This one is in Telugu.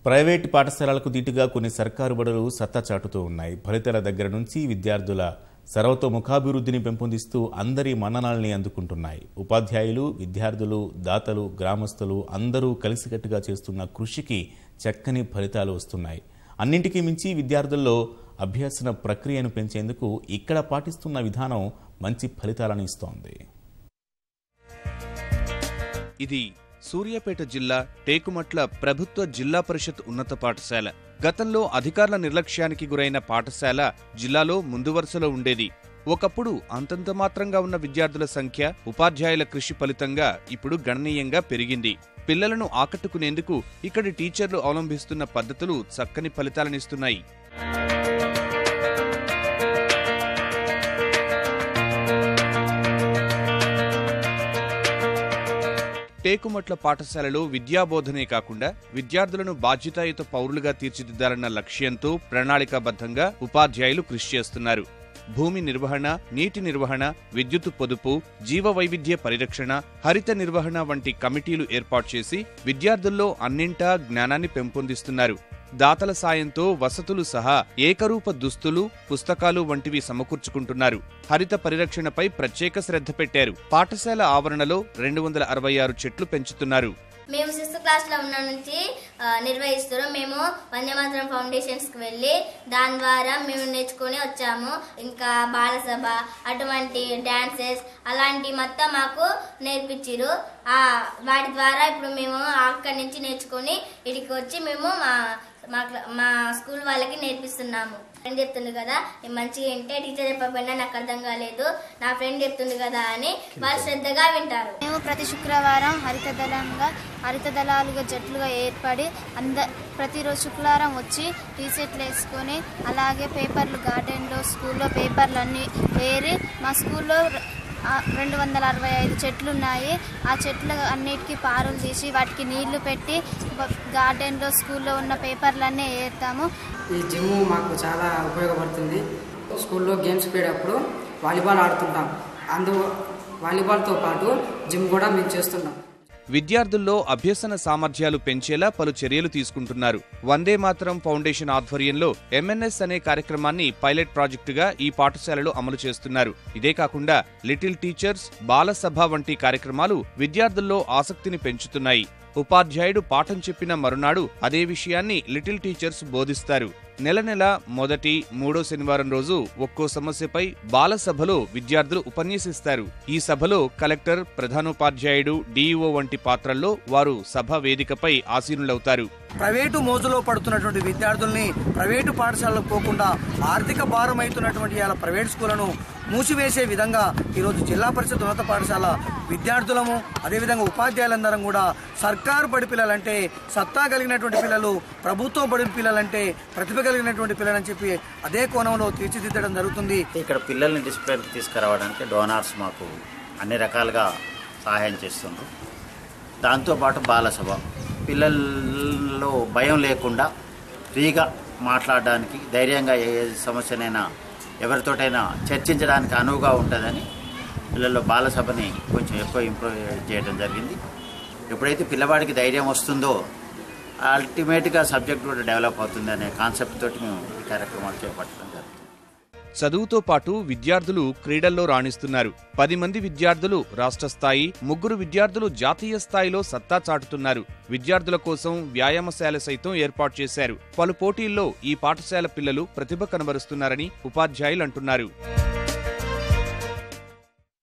ప్రైవేటు పాఠశాలలకు దీటుగా కొన్ని సర్కారు బడులు సత్తా చాటుతూ ఉన్నాయి ఫలితాల దగ్గర నుంచి విద్యార్థుల సర్వతోముఖాభివృద్ధిని పెంపొందిస్తూ అందరి మన్ననాల్ని అందుకుంటున్నాయి ఉపాధ్యాయులు విద్యార్థులు దాతలు గ్రామస్తులు అందరూ కలిసికట్టుగా చేస్తున్న కృషికి చక్కని ఫలితాలు వస్తున్నాయి అన్నింటికీ మించి విద్యార్థుల్లో అభ్యసన ప్రక్రియను పెంచేందుకు ఇక్కడ పాటిస్తున్న విధానం మంచి ఫలితాలను ఇస్తోంది ఇది సూర్యాపేట జిల్లా టేకుమట్ల ప్రభుత్వ జిల్లా పరిషత్ ఉన్నత పాఠశాల గతంలో అధికారుల నిర్లక్ష్యానికి గురైన పాఠశాల జిల్లాలో ముందు వరుసలో ఉండేది ఒకప్పుడు అంతంత మాత్రంగా ఉన్న విద్యార్థుల సంఖ్య ఉపాధ్యాయుల కృషి ఫలితంగా ఇప్పుడు గణనీయంగా పెరిగింది పిల్లలను ఆకట్టుకునేందుకు ఇక్కడి టీచర్లు అవలంబిస్తున్న పద్ధతులు చక్కని ఫలితాలనిస్తున్నాయి టేకుమట్ల పాఠశాలలో విద్యాబోధనే కాకుండా విద్యార్థులను బాధ్యతాయుత పౌరులుగా తీర్చిదిద్దాలన్న లక్ష్యంతో ప్రణాళికాబద్ధంగా ఉపాధ్యాయులు కృషి చేస్తున్నారు భూమి నిర్వహణ నీటి నిర్వహణ విద్యుత్ పొదుపు జీవ వైవిధ్య పరిరక్షణ హరిత నిర్వహణ వంటి కమిటీలు ఏర్పాటు చేసి విద్యార్థుల్లో అన్నింటా జ్ఞానాన్ని పెంపొందిస్తున్నారు దాతల సాయంతో వసతులు సహా ఏకరూప దుస్తులు పుస్తకాలు వంటివి సమకూర్చుకుంటున్నారు హరిత పరిరక్షణపై ప్రత్యేక శ్రద్ధ పెట్టారు పాఠశాల ఆవరణలో రెండు వందల అరవై ఆరు చెట్లు పెంచుతున్నారు మేము సిక్స్త్ క్లాస్లో ఉన్న నుంచి ఆ, నిర్వహిస్తున్నాం మేము వందేమాతరం ఫౌండేషన్స్కి వెళ్ళి దాని ద్వారా మేము నేర్చుకొని వచ్చాము ఇంకా బాలసభ అటువంటి డాన్సెస్ అలాంటి మొత్తం మాకు నేర్పించారు వాటి ద్వారా ఇప్పుడు మేము అక్కడి నుంచి నేర్చుకొని ఇక్కడికి వచ్చి మేము మా మా క్ల- మా స్కూల్ వాళ్ళకి నేర్పిస్తున్నాము ఫ్రెండ్ చెప్తుంది కదా నేను మంచిగా వింటే టీచర్ చెప్పకపోయినా నాకు అర్థం కాలేదు నా ఫ్రెండ్ చెప్తుంది కదా అని వాళ్ళు శ్రద్ధగా వింటారు మేము ప్రతి శుక్రవారం హరిత దళంగా హరిత దళాలుగా జట్లుగా ఏర్పడి అంద ప్రతిరోజు శుక్రవారం వచ్చి టీ షర్ట్లు వేసుకొని అలాగే పేపర్లు గార్డెన్లో స్కూల్లో పేపర్లు అన్నీ ఏరి మా స్కూల్లో రె- ఆ, రెండు వందల అరవై ఐదు చెట్లు ఉన్నాయి ఆ చెట్లు అన్నిటికీ పారులు తీసి వాటికి నీళ్లు పెట్టి బ- గార్డెన్లో స్కూల్లో ఉన్న పేపర్లన్నీ ఏరుతాము ఈ జిమ్ మాకు చాలా ఉపయోగపడుతుంది స్కూల్లో గేమ్స్ పోయేటప్పుడు వాలీబాల్ ఆడుతుంటాం అందు వాలీబాల్తో పాటు జిమ్ కూడా మేము చేస్తున్నాం విద్యార్థుల్లో అభ్యసన సామర్థ్యాలు పెంచేలా పలు చర్యలు తీసుకుంటున్నారు వందే మాతరం ఫౌండేషన్ ఆధ్వర్యంలో ఎంఎన్ఎస్ అనే కార్యక్రమాన్ని పైలట్ ప్రాజెక్టుగా ఈ పాఠశాలలో అమలు చేస్తున్నారు ఇదే కాకుండా లిటిల్ టీచర్స్ బాలసభ వంటి కార్యక్రమాలు విద్యార్థుల్లో ఆసక్తిని పెంచుతున్నాయి ఉపాధ్యాయుడు పాఠం చెప్పిన మరునాడు అదే విషయాన్ని లిటిల్ టీచర్స్ బోధిస్తారు నెల నెల మొదటి మూడో శనివారం రోజు ఒక్కో సమస్యపై బాలసభలో విద్యార్థులు ఉపన్యసిస్తారు ఈ సభలో కలెక్టర్ ప్రధానోపాధ్యాయుడు డీఈఓ వంటి పాత్రల్లో వారు సభ వేదికపై ఆసీనులవుతారు ప్రైవేటు మోజులో పడుతున్నటువంటి విద్యార్థుల్ని ప్రైవేటు పాఠశాలకు పోకుండా ఆర్థిక భారం అవుతున్నటువంటి ఇలా ప్రైవేట్ స్కూళ్లను మూసివేసే విధంగా ఈరోజు జిల్లా పరిషత్ ఉన్నత పాఠశాల విద్యార్థులము అదేవిధంగా ఉపాధ్యాయులందరం కూడా సర్కారు బడి పిల్లలంటే సత్తా కలిగినటువంటి పిల్లలు ప్రభుత్వం బడి పిల్లలంటే ప్రతిభ కలిగినటువంటి పిల్లలని చెప్పి అదే కోణంలో తీర్చిదిద్దడం జరుగుతుంది ఇక్కడ పిల్లల్ని డిసిప్లిన్కి తీసుకురావడానికి డోనార్స్ మాకు అన్ని రకాలుగా సహాయం చేస్తున్నారు దాంతోపాటు బాలసభ పిల్లల్లో భయం లేకుండా ఫ్రీగా మాట్లాడడానికి ధైర్యంగా ఏ సమస్యనైనా ఎవరితోటైనా చర్చించడానికి అనువుగా ఉంటుందని పిల్లల్లో బాలసభని కొంచెం ఎక్కువ ఇంప్రూవ్ చేయడం జరిగింది ఎప్పుడైతే పిల్లవాడికి ధైర్యం వస్తుందో అల్టిమేట్గా సబ్జెక్ట్ కూడా డెవలప్ అవుతుంది అనే కాన్సెప్ట్ తోటి మేము ఈ కార్యక్రమాలు చేపట్టడం జరుగుతుంది చదువుతో పాటు విద్యార్థులు క్రీడల్లో రాణిస్తున్నారు పది మంది విద్యార్థులు రాష్ట్ర స్థాయి ముగ్గురు విద్యార్థులు జాతీయ స్థాయిలో సత్తా చాటుతున్నారు విద్యార్థుల కోసం వ్యాయామశాల సైతం ఏర్పాటు చేశారు పలు పోటీల్లో ఈ పాఠశాల పిల్లలు ప్రతిభ కనబరుస్తున్నారని ఉపాధ్యాయులు అంటున్నారు